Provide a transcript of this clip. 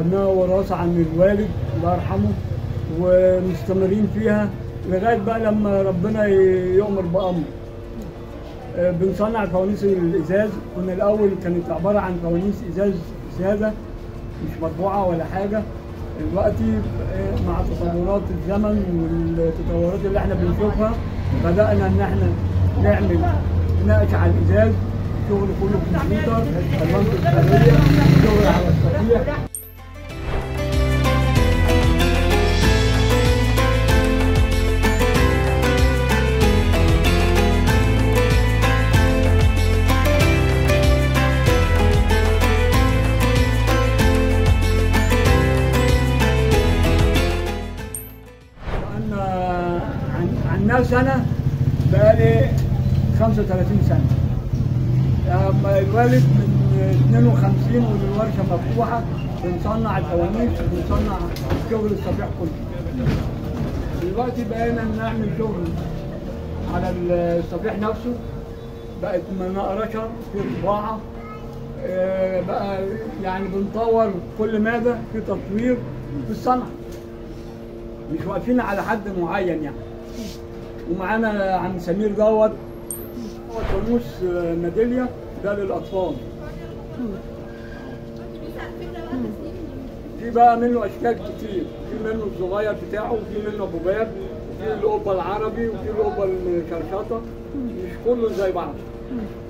خدناها وراثة عن الوالد الله يرحمه ومستمرين فيها لغاية بقى لما ربنا ي- يؤمر بأمر آه، بنصنع فوانيس الإزاز كنا الأول كانت عبارة عن فوانيس إزاز سادة مش مطبوعة ولا حاجة دلوقتي آه، مع تطورات الزمن والتطورات اللي احنا بنشوفها بدأنا إن احنا نعمل نقش على الإزاز شغل كله كمبيوتر ألوان كريستالية شغل على الصفيح أنا عن, عن نفسي أنا بقالي 35 سنة أما الوالد من 52 والورشة مفتوحة بنصنع الفوانيس وبنصنع شغل الصفيح كله دلوقتي بقينا نعمل شغل على الصفيح نفسه بقت مناقرشة في طباعة آه، بقى يعني بنطور كل مادة في تطوير في الصنعة مش واقفين على حد معين يعني ومعانا عم سمير دوت هو فانوس آه، ميدالية ده للأطفال في بقى منه أشكال كتير في منه الصغير بتاعه وفي منه أبو باب وفي القبة العربي وفي القبة الشرشطة مش كله زي بعض